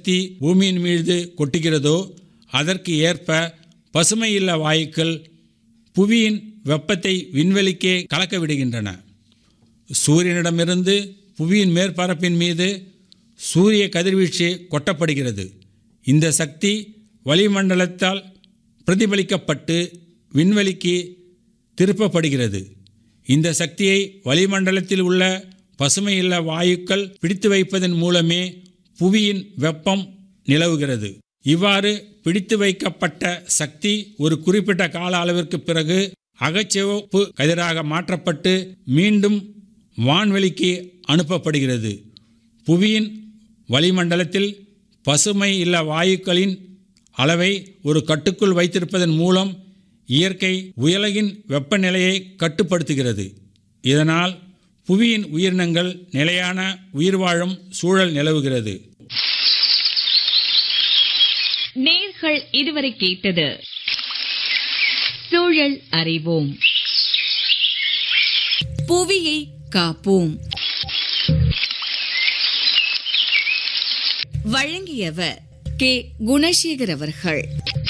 சக்தி பூமியின் மீது கொட்டுகிறதோ அதற்கு ஏற்ப பசுமையில்ல வாயுக்கள் புவியின் வெப்பத்தை விண்வெளிக்கே கலக்க விடுகின்றன சூரியனிடமிருந்து புவியின் மேற்பரப்பின் மீது சூரிய கதிர்வீச்சு கொட்டப்படுகிறது இந்த சக்தி வளிமண்டலத்தால் பிரதிபலிக்கப்பட்டு விண்வெளிக்கு திருப்பப்படுகிறது இந்த சக்தியை வளிமண்டலத்தில் உள்ள பசுமையில்ல வாயுக்கள் பிடித்து வைப்பதன் மூலமே புவியின் வெப்பம் நிலவுகிறது இவ்வாறு பிடித்து வைக்கப்பட்ட சக்தி ஒரு குறிப்பிட்ட கால அளவிற்கு பிறகு அகச்சிவப்பு கதிராக மாற்றப்பட்டு மீண்டும் வான்வெளிக்கு அனுப்பப்படுகிறது புவியின் வளிமண்டலத்தில் பசுமை இல்ல வாயுக்களின் அளவை ஒரு கட்டுக்குள் வைத்திருப்பதன் மூலம் இயற்கை உலகின் வெப்பநிலையை கட்டுப்படுத்துகிறது இதனால் புவியின் உயிரினங்கள் நிலையான உயிர் வாழும் சூழல் நிலவுகிறது நேர்கள் இதுவரை கேட்டது சூழல் அறிவோம் புவியை காப்போம் வழங்கியவர் கே குணசேகர் அவர்கள்